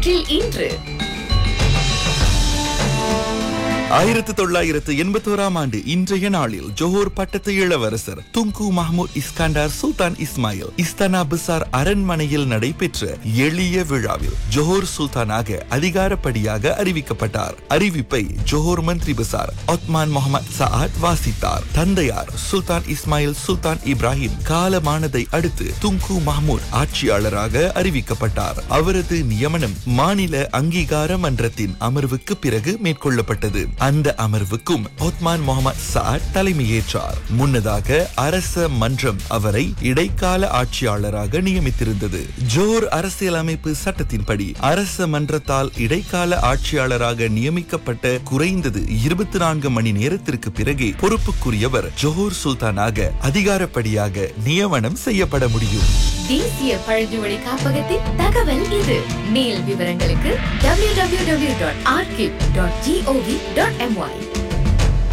வரலாற்றில் இன்று ஆயிரத்து தொள்ளாயிரத்து எண்பத்தோராம் ஆண்டு இன்றைய நாளில் ஜோஹர் பட்டத்து இளவரசர் Tunku Mahmud Iskandar Sultan Ismail Istana Besar அரண்மனையில் நடைபெற்ற எளிய விழாவில் ஜோஹர் சுல்தானாக அதிகாரப்படியாக அறிவிக்கப்பட்டார் அறிவிப்பை ஜோஹர் மந்திரி பிசார் ஒத்மான் முகமது சஆத் வாசித்தார் தந்தையார் சுல்தான் இஸ்மாயில் சுல்தான் இப்ராஹிம் காலமானதை அடுத்து துங்கு மஹ்மூத் ஆட்சியாளராக அறிவிக்கப்பட்டார் அவரது நியமனம் மாநில அங்கீகார மன்றத்தின் அமர்வுக்கு பிறகு மேற்கொள்ளப்பட்டது அந்த அமர்வுக்கும் ஒத்மான் முகமது சாட் தலைமையேற்றார் முன்னதாக அரச மன்றம் அவரை இடைக்கால ஆட்சியாளராக நியமித்திருந்தது ஜோர் அரசியலமைப்பு சட்டத்தின்படி அரச மன்றத்தால் இடைக்கால ஆட்சியாளராக நியமிக்கப்பட்ட குறைந்தது இருபத்தி நான்கு மணி நேரத்திற்கு பிறகே பொறுப்புக்குரியவர் ஜோஹர் சுல்தானாக அதிகாரப்படியாக நியமனம் செய்யப்பட முடியும் தேசிய பழங்குமொழி காப்பகத்தின் தகவல் இது மேல் விவரங்களுக்கு www.archive.gov.my